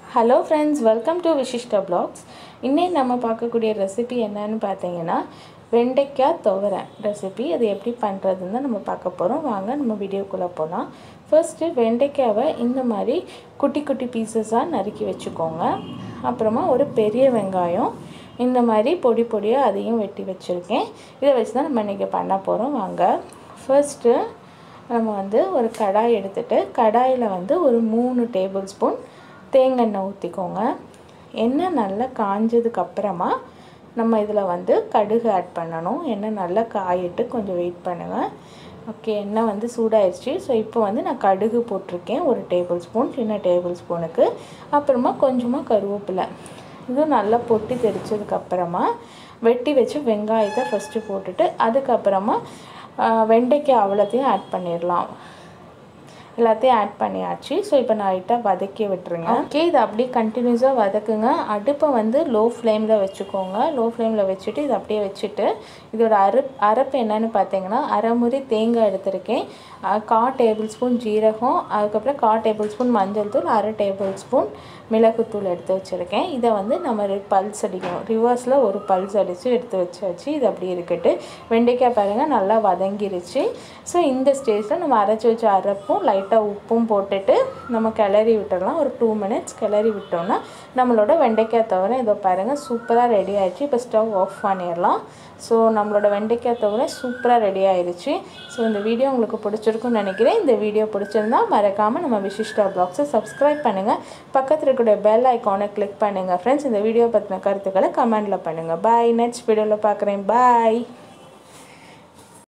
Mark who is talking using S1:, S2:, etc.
S1: hello friends welcome to Visishta blogs இன்னைக்கு நம்ம பார்க்கக்கூடிய ரெசிபி என்னன்னு பார்த்தீங்கன்னா வெண்டைக்காய் துவரை ரெசிபி அது எப்படி பண்ணுறதுன்னு தான் நம்ம பார்க்க போகிறோம் வாங்க நம்ம வீடியோக்குள்ளே போகலாம் ஃபர்ஸ்ட்டு வெண்டைக்காவை இந்த மாதிரி குட்டி குட்டி பீசஸாக நறுக்கி வச்சுக்கோங்க அப்புறமா ஒரு பெரிய வெங்காயம் இந்த மாதிரி பொடி பொடியாக அதையும் வெட்டி வச்சுருக்கேன் இதை வச்சு தான் நம்ம இன்றைக்கி பண்ண போகிறோம் வாங்க ஃபர்ஸ்ட்டு நம்ம வந்து ஒரு கடாய் எடுத்துகிட்டு கடாயில் வந்து ஒரு மூணு டேபிள் ஸ்பூன் தேங்காய் எண்ணெய் ஊற்றிக்கோங்க எண்ணெய் நல்லா காஞ்சதுக்கு அப்புறமா நம்ம இதில் வந்து கடுகு ஆட் பண்ணணும் எண்ணெய் நல்லா காயிட்டு கொஞ்சம் வெயிட் பண்ணுங்கள் ஓகே எண்ணெய் வந்து சூடாயிடுச்சு ஸோ இப்போ வந்து நான் கடுகு போட்டிருக்கேன் ஒரு டேபிள் ஸ்பூன் சின்ன டேபிள் ஸ்பூனுக்கு அப்புறமா கொஞ்சமாக கருவேப்பிலை இதுவும் நல்லா பொட்டி தெரிச்சதுக்கப்புறமா வெட்டி வச்சு வெங்காயத்தை ஃபஸ்ட்டு போட்டுட்டு அதுக்கப்புறமா வெண்டைக்காய் அவ்வளோத்தையும் ஆட் பண்ணிடலாம் எல்லாத்தையும் ஆட் பண்ணியாச்சு ஸோ இப்போ நான் லைட்டாக வதக்கி விட்டுருங்க ஓகே இது அப்படியே கண்டினியூஸாக வதக்குங்க அடுப்பை வந்து லோ ஃப்ளேமில் வச்சுக்கோங்க லோ ஃப்ளேமில் வச்சுட்டு இதை அப்படியே வச்சுட்டு இதோட அரைப் அரைப்பு என்னன்னு பார்த்தீங்கன்னா அரை முறி தேங்காய் எடுத்திருக்கேன் கா டேபிள் ஸ்பூன் ஜீரகம் அதுக்கப்புறம் கா டேபிள் ஸ்பூன் மஞ்சள் தூள் அரை டேபிள் ஸ்பூன் மிளகுத்தூள் எடுத்து வச்சுருக்கேன் இதை வந்து நம்ம பல்ஸ் அடிக்கணும் ரிவர்ஸில் ஒரு பல்ஸ் அடித்து எடுத்து வச்சாச்சு இது அப்படி இருக்கட்டு வெண்டைக்காய் பாருங்கள் நல்லா வதங்கிருச்சு ஸோ இந்த ஸ்டேஜில் நம்ம அரைச்சி வச்ச அரைப்பும் லைட்டாக உப்பும் போட்டுட்டு நம்ம கிளறி விட்டுடலாம் ஒரு டூ மினிட்ஸ் கிளறி விட்டோம்னா நம்மளோட வெண்டைக்காய் தவிர இதோ பாருங்கள் சூப்பராக ரெடி ஆயிடுச்சு இப்போ ஸ்டவ் ஆஃப் பண்ணிடலாம் ஸோ நம்மளோட வெண்டைக்காய் தவிர சூப்பராக ரெடி ஆயிடுச்சு ஸோ இந்த வீடியோ உங்களுக்கு பிடிச்சிருக்குன்னு நினைக்கிறேன் இந்த வீடியோ பிடிச்சிருந்தா மறக்காமல் நம்ம விசிஷ்டா பிளாக்ஸை சப்ஸ்கிரைப் பண்ணுங்கள் பக்கத்தில் இருக்கக்கூடிய பெல் ஐக்கானை கிளிக் பண்ணுங்கள் ஃப்ரெண்ட்ஸ் இந்த வீடியோ பற்றின கருத்துக்களை கமெண்டில் பண்ணுங்கள் பாய் நெக்ஸ்ட் வீடியோவில் பார்க்குறேன் பாய்